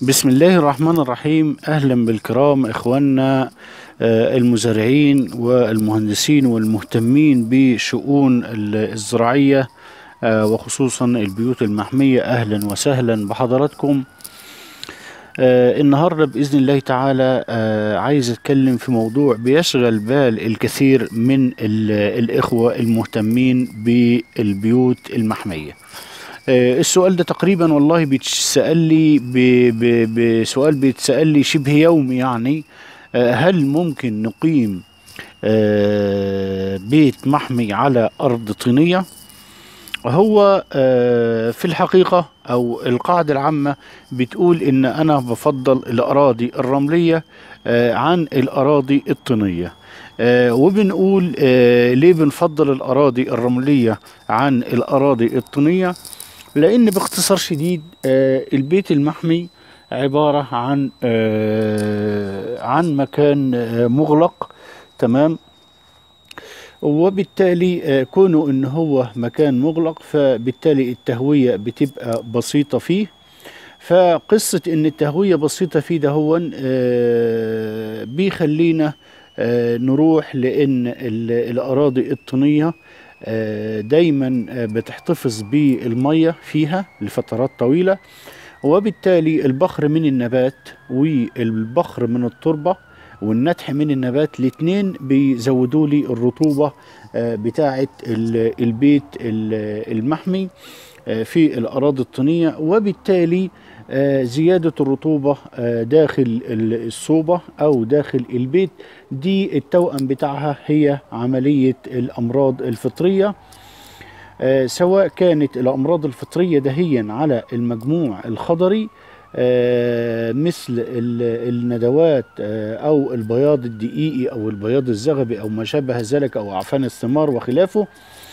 بسم الله الرحمن الرحيم اهلا بالكرام اخواننا آه، المزارعين والمهندسين والمهتمين بشؤون ال- الزراعيه آه، وخصوصا البيوت المحميه اهلا وسهلا بحضراتكم آه، النهارده باذن الله تعالى آه، عايز اتكلم في موضوع بيشغل بال الكثير من ال- الاخوه المهتمين بالبيوت المحميه آه، السؤال ده تقريبا والله بيتسأل لي ب- ب- بسؤال بيتسأل لي شبه يومي يعني آه، هل ممكن نقيم آه، بيت محمي على أرض طينية هو آه، في الحقيقة أو القاعدة العامة بتقول إن أنا بفضل الأراضي الرملية آه، عن الأراضي الطينية آه، وبنقول آه، ليه بنفضل الأراضي الرملية عن الأراضي الطينية لان باختصار شديد آه، البيت المحمي عبارة عن آه، عن مكان آه، مغلق تمام وبالتالي آه، كونه ان هو مكان مغلق فبالتالي التهوية بتبقى بسيطة فيه فقصة ان التهوية بسيطة فيه ده هو آه، بيخلينا آه، نروح لان ال- الاراضي الطينية آه، دايما آه، بتحتفظ بالمية فيها لفترات طويلة وبالتالي البخر من النبات والبخر من التربة والنتح من النبات الاتنين بيزودوا لي الرطوبة آه، بتاعة ال- البيت ال- المحمي آه، في الأراضي الطينية وبالتالي آه، زيادة الرطوبة آه، داخل ال- الصوبة أو داخل البيت دي التوأم بتاعها هي عملية الأمراض الفطرية آه، سواء كانت الأمراض الفطرية دهيا على المجموع الخضري آه، مثل ال- الندوات آه، أو البياض الدقيقي أو البياض الزغبي أو ما شابه ذلك أو أعفان الثمار وخلافه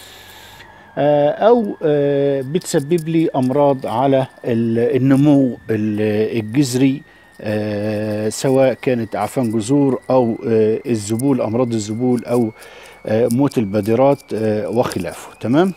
آه، أو آه، بتسبب لي أمراض على ال- النمو ال- الجذري آه، سواء كانت أعفان جذور أو آه، الذبول أمراض الذبول أو آه، موت البادرات آه، وخلافه تمام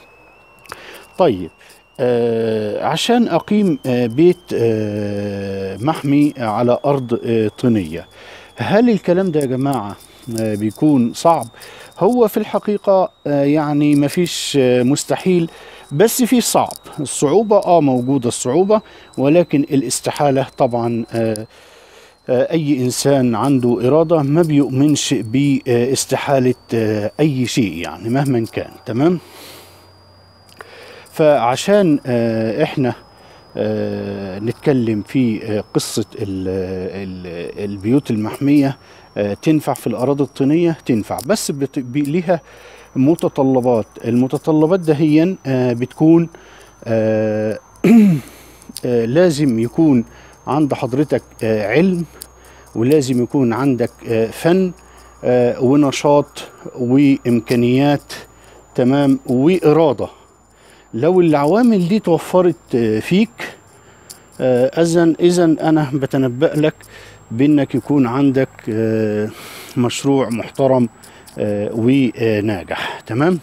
طيب آه، عشان أقيم آه، بيت آه، محمي على أرض آه، طينية هل الكلام ده يا جماعة آه، بيكون صعب هو في الحقيقة آه، يعني مفيش آه، مستحيل بس في صعب الصعوبة اه موجودة الصعوبة ولكن الاستحالة طبعا آه، آه، أي إنسان عنده إرادة ما بيؤمنش باستحالة آه، أي شيء يعني مهما كان تمام فعشان آه، إحنا آه، نتكلم في آه، قصة ال- ال- البيوت المحمية آه، تنفع في الأراضي الطينية تنفع بس بت- بي- ليها متطلبات المتطلبات دهيا آه، بتكون آه، آه، لازم يكون عند حضرتك آه، علم ولازم يكون عندك آه، فن آه، ونشاط وإمكانيات تمام وإرادة لو العوامل دي توفرت آه، فيك اذا اذا انا بتنبأ لك بانك يكون عندك آه، مشروع محترم آه، وناجح تمام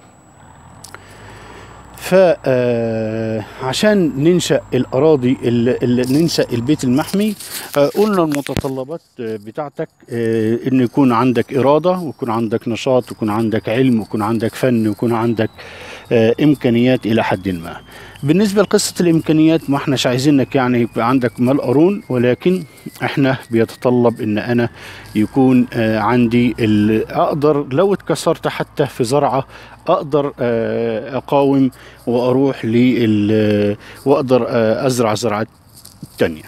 فعشان ننشأ الأراضي ال- ال- ننشأ البيت المحمي آه، قلنا المتطلبات آه، بتاعتك آه، إن يكون عندك إرادة ويكون عندك نشاط ويكون عندك علم ويكون عندك فن ويكون عندك آه، إمكانيات إلى حد ما بالنسبة لقصة الإمكانيات ما احناش عايزينك يعني يبقى عندك مال قارون ولكن احنا بيتطلب ان انا يكون آه، عندي ال- اقدر لو اتكسرت حتى في زرعة اقدر آه، اقاوم واروح لل واقدر آه، ازرع زرعات تانية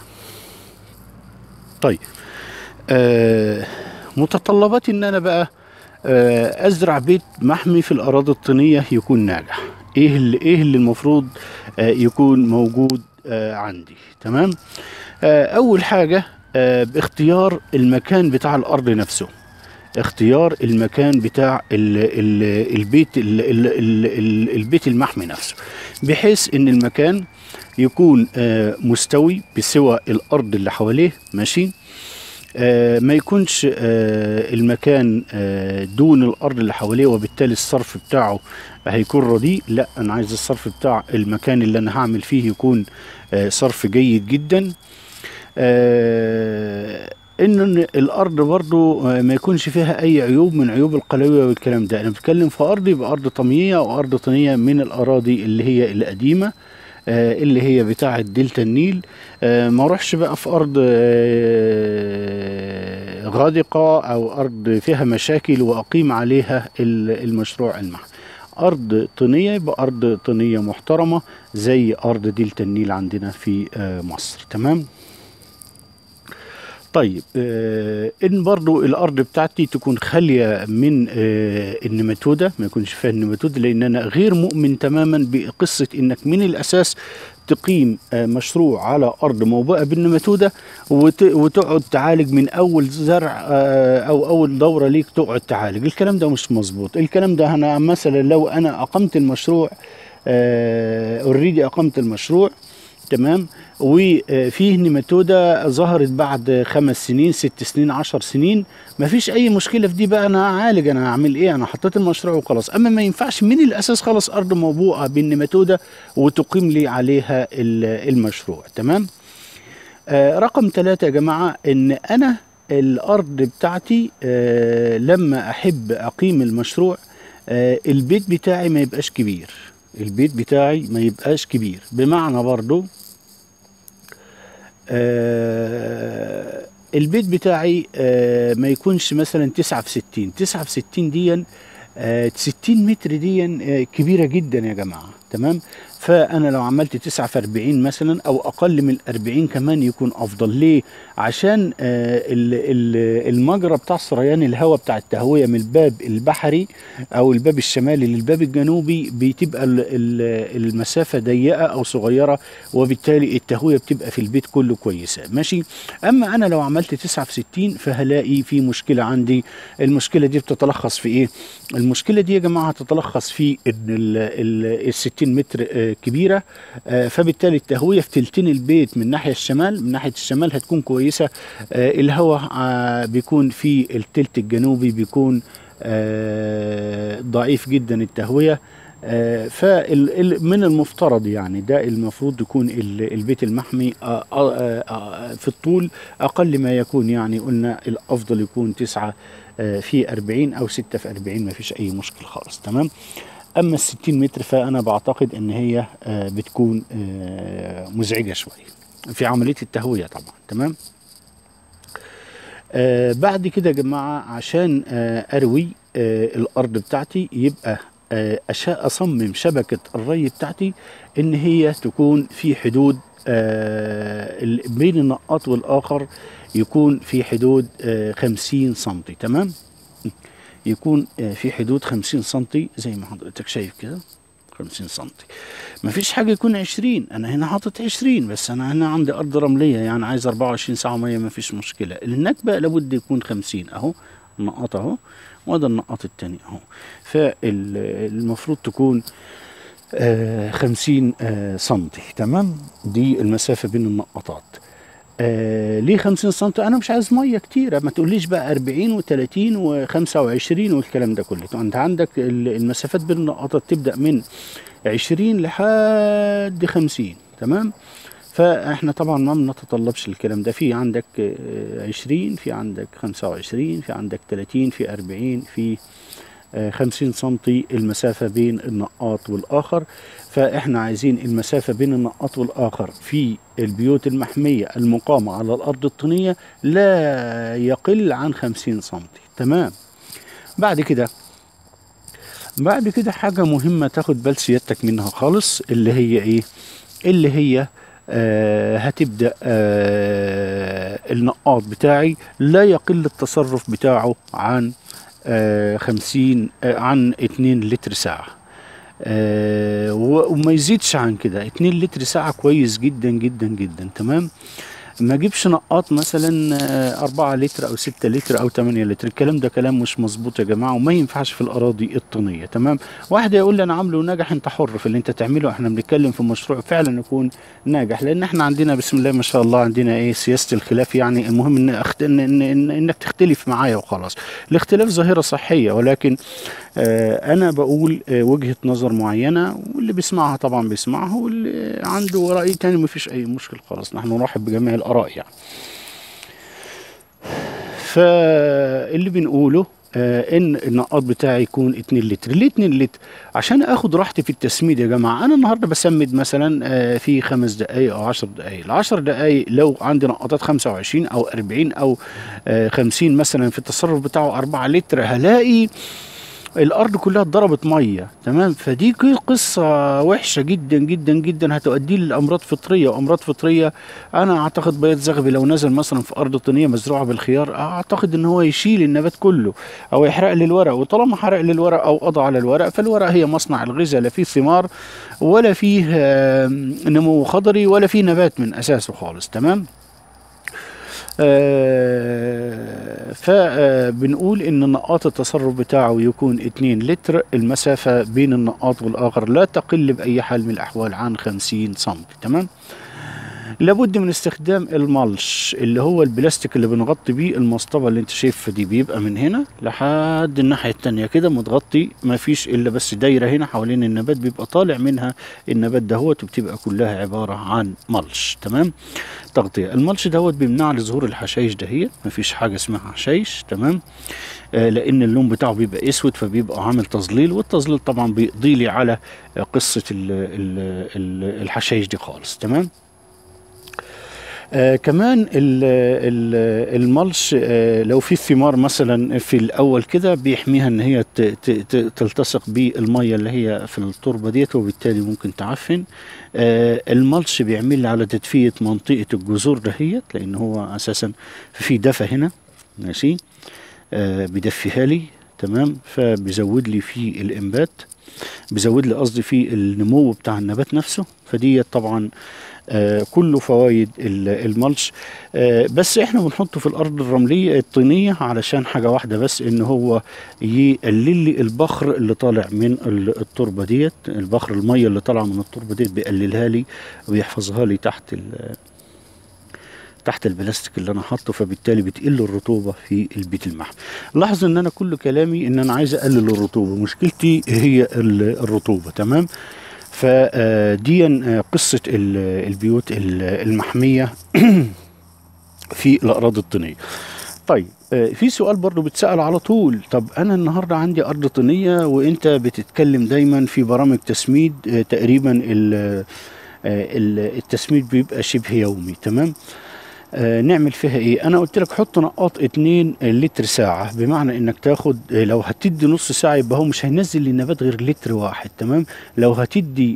طيب آه، متطلبات ان انا بقى آه، ازرع بيت محمي في الاراضي الطينيه يكون ناجح ايه اللي ايه اللي المفروض آه، يكون موجود آه، عندي تمام آه، اول حاجه آه، باختيار المكان بتاع الارض نفسه اختيار المكان بتاع ال ال البيت ال ال ال ال البيت المحمي نفسه بحيث ان المكان يكون آه، مستوي بسوى الارض اللي حواليه ماشي آه، ما يكونش آه، المكان آه، دون الارض اللي حواليه وبالتالي الصرف بتاعه هيكون رديء لا انا عايز الصرف بتاع المكان اللي انا هعمل فيه يكون آه، صرف جيد جدا آه، ان الارض برضو آه، ما يكونش فيها اي عيوب من عيوب القلويه والكلام ده انا بتكلم في ارض يبقى ارض طينيه او ارض طينيه من الاراضي اللي هي القديمه آه، اللي هي بتاعه دلتا النيل آه، ما اروحش بقى في ارض آه، غادقه او ارض فيها مشاكل واقيم عليها ال- المشروع المحمي ارض طينيه يبقى ارض طينيه محترمه زي ارض دلتا النيل عندنا في آه، مصر تمام طيب آه ان برضو الارض بتاعتي تكون خاليه من آه النماتوده ما يكونش فيها النماتوده لان انا غير مؤمن تماما بقصه انك من الاساس تقيم آه مشروع على ارض موبوءه بالنماتوده وت- وتقعد تعالج من اول زرع آه او اول دوره ليك تقعد تعالج الكلام ده مش مظبوط الكلام ده انا مثلا لو انا اقمت المشروع اوريدي اقمت المشروع تمام وفيه نيماتودا ظهرت بعد خمس سنين ست سنين عشر سنين مفيش اي مشكله في دي بقى انا هعالج انا هعمل ايه انا حطيت المشروع وخلاص اما ما ينفعش من الاساس خلاص ارض موبوءه بالنيماتودا وتقيم لي عليها ال- المشروع تمام آه رقم ثلاثة يا جماعة ان انا الارض بتاعتي آه لما احب اقيم المشروع آه البيت بتاعي ما يبقاش كبير البيت بتاعي ما يبقاش كبير بمعنى برضو آه البيت بتاعي آه ما يكونش مثلا تسعة في ستين تسعة في ستين دي آه 60 متر دي آه كبيرة جدا يا جماعة تمام فأنا لو عملت تسعة في أربعين مثلا أو أقل من الأربعين كمان يكون أفضل ليه عشان آه ال- ال- المجرى بتاع سريان الهواء بتاع التهوية من الباب البحري أو الباب الشمالي للباب الجنوبي بتبقى ال- ال- المسافة ضيقة أو صغيرة وبالتالي التهوية بتبقى في البيت كله كويسة ماشي أما أنا لو عملت تسعة في ستين فهلاقي في مشكلة عندي المشكلة دي بتتلخص في إيه المشكلة دي يا جماعة تتلخص في إن ال ال- الستين متر آه، كبيرة آه، فبالتالي التهوية في تلتين البيت من ناحية الشمال من ناحية الشمال هتكون كويسة آه، الهواء آه، بيكون في التلت الجنوبي بيكون آه، ضعيف جدا التهوية فمن المفترض يعني ده المفروض يكون ال- البيت المحمي آه، آه، آه، في الطول أقل ما يكون يعني قلنا الأفضل يكون تسعة آه، في أربعين أو ستة في أربعين ما فيش أي مشكلة خالص تمام أما الستين متر فأنا بعتقد إن هي آه، بتكون آه، مزعجة شوية في عملية التهوية طبعا تمام آه بعد كده يا جماعة عشان آه أروي آه الأرض بتاعتي يبقى آه أشاء أصمم شبكة الري بتاعتي إن هي تكون في حدود آه ال- بين النقاط والآخر يكون في حدود آه 50 سنتي تمام يكون آه في حدود 50 سنتي زي ما حضرتك شايف كده 50 سنتي ما فيش حاجة يكون 20 أنا هنا حاطط 20 بس أنا هنا عندي أرض رملية يعني عايز 24 ساعة مية ما فيش مشكلة هناك بقى لابد يكون 50 أهو النقاط أهو وده النقاط التاني أهو فالمفروض تكون آه 50 آه سنتي تمام دي المسافة بين النقاطات آه ليه 50 سم انا مش عايز ميه كتيره ما تقوليش بقى 40 و30 و25 والكلام ده كله انت عندك ال- المسافات بين النقاطات تبدا من 20 لحد 50 تمام فاحنا طبعا ما بنتطلبش الكلام ده في عندك آه، 20 في عندك 25 في عندك 30 في 40 في آه، 50 سنتي المسافة بين النقاط والآخر فإحنا عايزين المسافة بين النقاط والآخر في البيوت المحمية المقامة على الأرض الطينية لا يقل عن 50 سنتي تمام بعد كده بعد كده حاجة مهمة تاخد بال سيادتك منها خالص اللي هي إيه اللي هي آه هتبدأ آه النقاط بتاعي لا يقل التصرف بتاعه عن آه خمسين آه عن اتنين لتر ساعة آه و- وما يزيدش عن كده اتنين لتر ساعة كويس جدا جدا جدا تمام ما اجيبش نقاط مثلا آه، 4 لتر او 6 لتر او 8 لتر الكلام ده كلام مش مظبوط يا جماعه وما ينفعش في الاراضي الطينيه تمام واحد يقول لي انا عامله ناجح انت حر في اللي انت تعمله احنا بنتكلم في مشروع فعلا يكون ناجح لان احنا عندنا بسم الله ما شاء الله عندنا ايه سياسه الخلاف يعني المهم ان, أخت... إن... إن... إن... انك تختلف معايا وخلاص الاختلاف ظاهره صحيه ولكن آه انا بقول آه وجهه نظر معينه واللي بيسمعها طبعا بيسمعها واللي عنده راي تاني ما فيش اي مشكله خلاص نحن نرحب بجميع الاراء يعني فاللي بنقوله آه ان النقاط بتاعي يكون 2 لتر ليه 2 لتر عشان اخد راحتي في التسميد يا جماعه انا النهارده بسمد مثلا آه في خمس دقائق او 10 دقائق ال 10 دقائق لو عندي نقاطات 25 او 40 او آه 50 مثلا في التصرف بتاعه 4 لتر هلاقي الارض كلها اتضربت ميه تمام فدي ق- قصه وحشه جدا جدا جدا هتؤدي لامراض فطريه وامراض فطريه انا اعتقد بيض زغبي لو نزل مثلا في ارض طينيه مزروعه بالخيار اعتقد ان هو يشيل النبات كله او يحرق لي الورق وطالما حرق لي الورق او قضى على الورق فالورق هي مصنع الغذاء لا فيه ثمار ولا فيه آه، نمو خضري ولا فيه نبات من اساسه خالص تمام آه، فبنقول ان نقاط التصرف بتاعه يكون 2 لتر المسافة بين النقاط والآخر لا تقل بأي حال من الأحوال عن 50 سم تمام لابد من استخدام الملش اللي هو البلاستيك اللي بنغطي بيه المصطبة اللي انت شايفها دي بيبقى من هنا لحد الناحية التانية كده متغطي ما فيش الا بس دايرة هنا حوالين النبات بيبقى طالع منها النبات دهوت وبتبقى كلها عبارة عن ملش تمام تغطية الملش دوت بيمنع لي ظهور الحشائش دهيت مفيش حاجة اسمها حشائش تمام آه لان اللون بتاعه بيبقى اسود فبيبقى عامل تظليل والتظليل طبعا بيقضي لي على آه، قصة ال- ال- ال- الحشائش دي خالص تمام آه كمان ال ال الملش آه لو في ثمار مثلا في الاول كده بيحميها ان هي ت- ت- ت- تلتصق بالميه اللي هي في التربه ديت وبالتالي ممكن تعفن آه الملش بيعمل لي على تدفئه منطقه الجذور دهيت لان هو اساسا في دفى هنا ماشي آه بيدفيها لي تمام فبيزود لي في الانبات بيزود لي قصدي في النمو بتاع النبات نفسه فدي طبعا آه كله فوائد ال- الملش آه بس احنا بنحطه في الارض الرمليه الطينيه علشان حاجه واحده بس ان هو يقلل لي البخر اللي طالع من ال- التربه ديت البخر الميه اللي طالعه من التربه ديت بيقللها لي ويحفظها لي تحت ال- تحت البلاستيك اللي انا حاطه فبالتالي بتقل الرطوبه في البيت المحمي لاحظ ان انا كل كلامي ان انا عايز اقلل الرطوبه مشكلتي هي ال- الرطوبه تمام فدي قصه ال- البيوت ال- المحميه في الاراضي الطينيه طيب آه، في سؤال برضو بتسأل على طول طب أنا النهاردة عندي أرض طينية وأنت بتتكلم دايما في برامج تسميد آه، تقريبا ال- آه، ال- التسميد بيبقى شبه يومي تمام آه، نعمل فيها ايه انا قلت لك حط نقاط 2 لتر ساعه بمعنى انك تاخد آه، لو هتدي نص ساعه يبقى هو مش هينزل للنبات غير لتر واحد تمام لو هتدي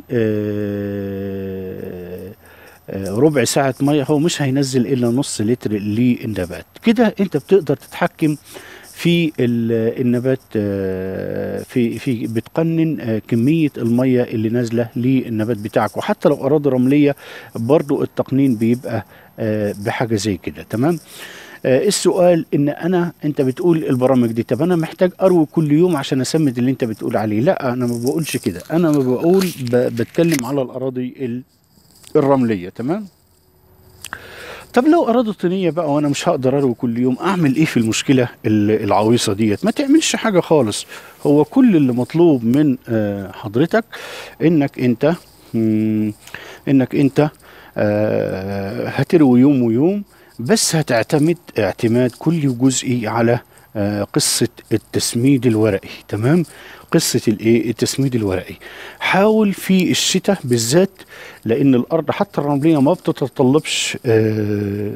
آه، آه، ربع ساعة مية هو مش هينزل إلا نص لتر للنبات كده أنت بتقدر تتحكم في ال- النبات آه، في في بتقنن آه، كمية المية اللي نازلة للنبات بتاعك وحتى لو أراضي رملية برضو التقنين بيبقى آه، بحاجة زي كده تمام آه، السؤال ان انا انت بتقول البرامج دي طب انا محتاج اروي كل يوم عشان اسمد اللي انت بتقول عليه لا انا ما بقولش كده انا ما بقول ب- بتكلم على الاراضي ال- الرمليه تمام طب لو اراضي طينيه بقى وانا مش هقدر اروي كل يوم اعمل ايه في المشكله ال- العويصه ديت ما تعملش حاجه خالص هو كل اللي مطلوب من آه، حضرتك انك انت مم، انك انت آه، هتروي يوم ويوم بس هتعتمد اعتماد كلي وجزئي على آه، قصة التسميد الورقي تمام قصة الايه التسميد الورقي حاول في الشتاء بالذات لان الارض حتى الرملية ما بتتطلبش آه،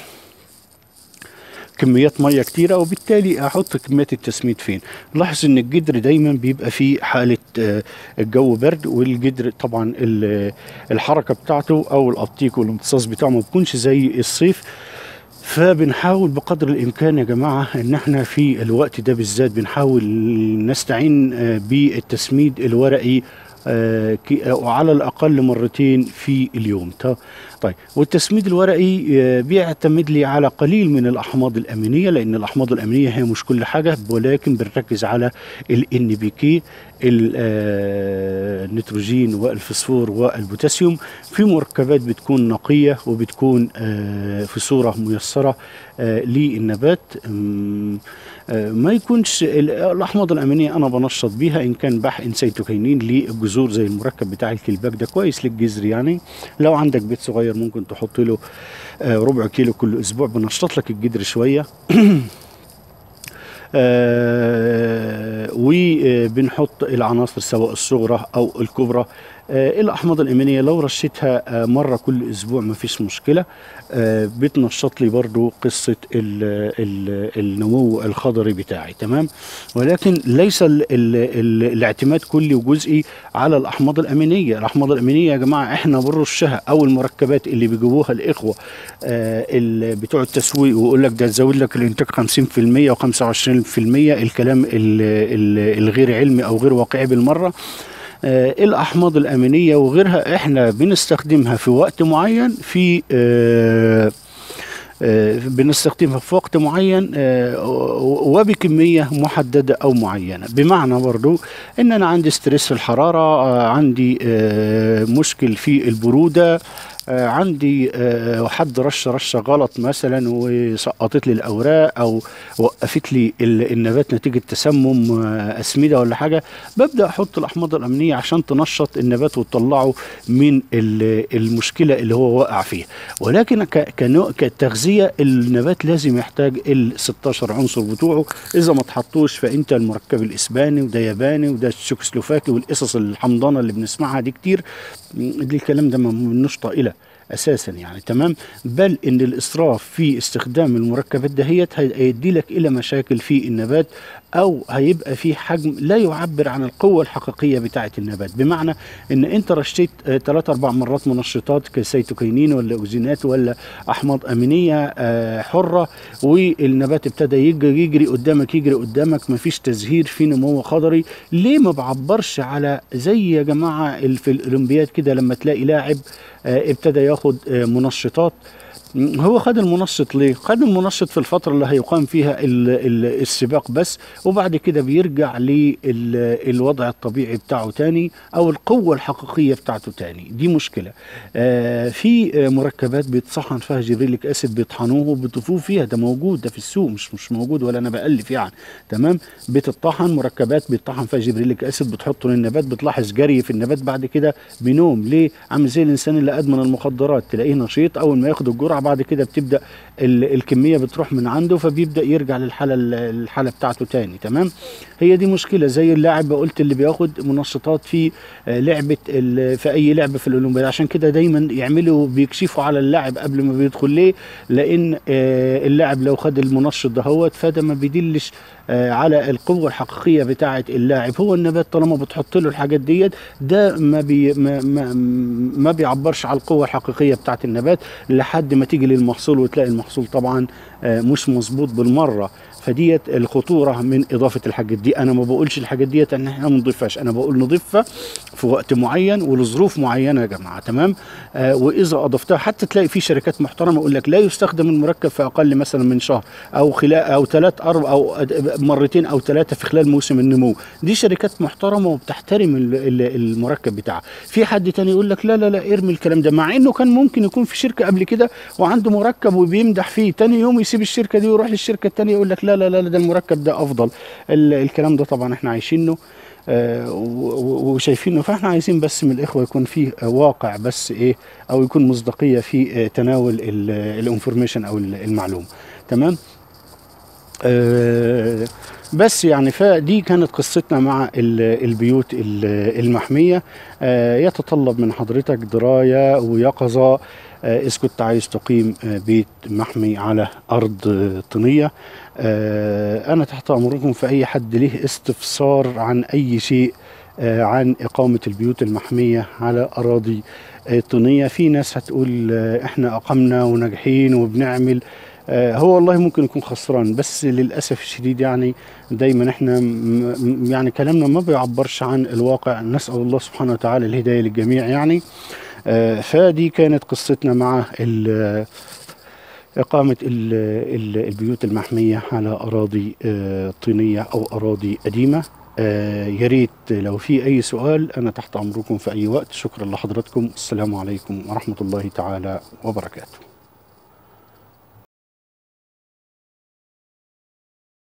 كميات ميه كتيره وبالتالي احط كميات التسميد فين لاحظ ان الجدر دايما بيبقى فيه حاله آه، الجو برد والجدر طبعا ال- الحركه بتاعته او الابتيك والامتصاص بتاعه ما بيكونش زي الصيف فبنحاول بقدر الامكان يا جماعه ان احنا في الوقت ده بالذات بنحاول نستعين آه، بالتسميد الورقي آه، كي- أو على الأقل مرتين في اليوم ط- طيب والتسميد الورقي آه، بيعتمد لي على قليل من الأحماض الأمينية لأن الأحماض الأمينية هي مش كل حاجة ولكن بنركز على ال NPK ال- آه، النيتروجين والفسفور والبوتاسيوم في مركبات بتكون نقية وبتكون آه، في صورة ميسرة آه، للنبات أم، آه، ما يكونش ال- الأحماض الأمينية أنا بنشط بيها إن كان بحقن سيتوكينين للجذور زي المركب بتاع الكلباك ده كويس للجذر يعني لو عندك بيت صغير ممكن تحط له آه، ربع كيلو كل أسبوع بنشط لك الجدر شوية آه، وبنحط العناصر سواء الصغرى او الكبرى آه، الاحماض الامينيه لو رشيتها آه، مره كل اسبوع ما فيش مشكله آه، بتنشط لي برضو قصه ال ال النمو الخضري بتاعي تمام ولكن ليس ال ال ال الاعتماد كلي وجزئي على الاحماض الامينيه الاحماض الامينيه يا جماعه احنا بنرشها او المركبات اللي بيجيبوها الاخوه آه، ال- بتوع التسويق ويقول لك ده تزود لك الانتاج 50% و25% الكلام ال- ال- الغير علمي او غير واقعي بالمره آه، الاحماض الامينيه وغيرها احنا بنستخدمها في وقت معين في آه، آه، بنستخدمها في وقت معين آه، و- وبكمية محددة أو معينة بمعنى برضو إن أنا عندي ستريس في الحرارة آه، عندي آه، مشكل في البرودة آه، عندي آه، حد رش رشه غلط مثلا وسقطت لي الاوراق او وقفت لي ال- النبات نتيجه تسمم آه، اسمده ولا حاجه ببدا احط الاحماض الامينيه عشان تنشط النبات وتطلعه من ال- المشكله اللي هو واقع فيها ولكن ك- كنوع كتغذيه النبات لازم يحتاج ال 16 عنصر بتوعه اذا ما اتحطوش فانت المركب الاسباني وده ياباني وده تشيكوسلوفاكي والقصص الحمضانه اللي بنسمعها دي كتير دي الكلام ده منوش طائله اساسا يعني تمام بل ان الاسراف في استخدام المركبات دهيت هيؤدي لك الى مشاكل في النبات او هيبقى في حجم لا يعبر عن القوه الحقيقيه بتاعه النبات بمعنى ان انت رشيت ثلاث اربع مرات منشطات كسيتوكينين ولا اوزينات ولا احماض امينيه آه، حره والنبات ابتدى يجري, يجري قدامك يجري قدامك مفيش تزهير في نمو خضري ليه ما بعبرش على زي يا جماعه ال- في الاولمبياد كده لما تلاقي لاعب آه، ابتدى ياخد آه، منشطات م، هو خد المنشط ليه؟ خد المنشط في الفترة اللي هيقام فيها ال- ال- السباق بس وبعد كده بيرجع للوضع الطبيعي بتاعه تاني أو القوة الحقيقية بتاعته تاني دي مشكلة آه في آه، مركبات بيتصحن فيها جبريليك أسيد بيطحنوه وبيضيفوه فيها ده موجود ده في السوق مش مش موجود ولا أنا بألف يعني تمام بتطحن مركبات بيطحن فيها جبريليك أسيد بتحطه للنبات بتلاحظ جري في النبات بعد كده بنوم ليه؟ عامل زي الإنسان اللي أدمن المخدرات تلاقيه نشيط أول ما ياخد الجرعة بعد كده بتبدا ال- الكميه بتروح من عنده فبيبدا يرجع للحاله ال- الحاله بتاعته تاني تمام هي دي مشكله زي اللاعب ما قلت اللي بياخد منشطات في آه، لعبه ال- في اي لعبه في الاولمبياد عشان كده دايما يعملوا بيكشفوا على اللاعب قبل ما بيدخل ليه لان آه، اللاعب لو خد المنشط دهوت فده ما بيدلش آه، على القوه الحقيقيه بتاعه اللاعب هو النبات طالما بتحط له الحاجات ديت ده ما بي ما, ما, ما بيعبرش على القوه الحقيقيه بتاعه النبات لحد ما تيجي للمحصول وتلاقي المحصول طبعا آه، مش مظبوط بالمره فديت الخطوره من اضافه الحاجات دي انا ما بقولش الحاجات ديت ان احنا ما نضيفهاش انا بقول نضيفها في وقت معين ولظروف معينه يا جماعه تمام آه واذا اضفتها حتى تلاقي في شركات محترمه يقول لك لا يستخدم المركب في اقل مثلا من شهر او خلال او ثلاث اربع او مرتين او ثلاثه في خلال موسم النمو دي شركات محترمه وبتحترم ال- ال- المركب بتاعها في حد تاني يقول لك لا لا لا ارمي الكلام ده مع انه كان ممكن يكون في شركه قبل كده وعنده مركب وبيمدح فيه تاني يوم يسيب الشركه دي ويروح للشركه التانيه يقول لك لا لا لا لا، ده المركب ده افضل ال- الكلام ده طبعا احنا عايشينه آه، و- و- وشايفينه فاحنا عايزين بس من الاخوه يكون فيه آه، واقع بس ايه او يكون مصداقيه في آه، تناول الانفورميشن او ال- المعلومه تمام آه، بس يعني فدي كانت قصتنا مع ال- البيوت ال- المحمية آه، يتطلب من حضرتك دراية ويقظة آه، إذا كنت عايز تقيم آه، بيت محمي على أرض آه، طينية آه، أنا تحت أمركم في أي حد له استفسار عن أي شيء آه، عن إقامة البيوت المحمية على أراضي آه، طينية في ناس هتقول آه، إحنا أقمنا وناجحين وبنعمل آه، هو والله ممكن يكون خسران بس للاسف الشديد يعني دايما احنا م- م- يعني كلامنا ما بيعبرش عن الواقع نسال الله سبحانه وتعالى الهدايه للجميع يعني آه، فدي كانت قصتنا مع ال- إقامة ال- ال- البيوت المحمية على أراضي آه، طينية أو أراضي قديمة آه، يا ريت لو في أي سؤال أنا تحت أمركم في أي وقت شكرا لحضراتكم السلام عليكم ورحمة الله تعالى وبركاته